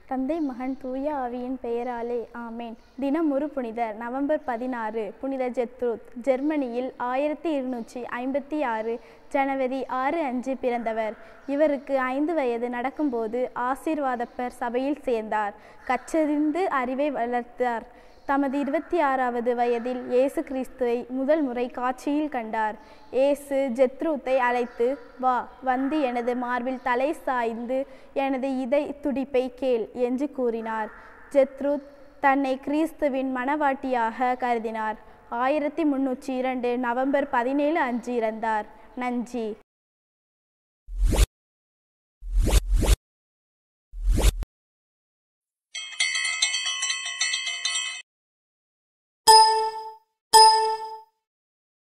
தந்தை மகன் தூய ஆவியின் பெயராலே ஆமேன் தினம் ஒரு புனிதர் நவம்பர் பதினாறு புனித ஜெத்ரூத் ஜெர்மனியில் ஆயிரத்தி இருநூற்றி ஐம்பத்தி ஆறு ஜனவரி ஆறு அஞ்சு பிறந்தவர் இவருக்கு ஐந்து வயது நடக்கும்போது ஆசீர்வாதப்பர் சபையில் சேர்ந்தார் கற்றறிந்து அறிவை வளர்த்தார் தமது இருபத்தி ஆறாவது வயதில் இயேசு கிறிஸ்துவை முதல் முறை காட்சியில் கண்டார் இயேசு ஜெத்ரூத்தை அழைத்து வா வந்து எனது மார்பில் தலை சாய்ந்து எனது இதை துடிப்பை கேள் என்று கூறினார் ஜெத்ரூத் தன்னை கிறிஸ்துவின் மணவாட்டியாக கருதினார் ஆயிரத்தி முன்னூற்றி இரண்டு நவம்பர் பதினேழு அன்று இறந்தார் நன்றி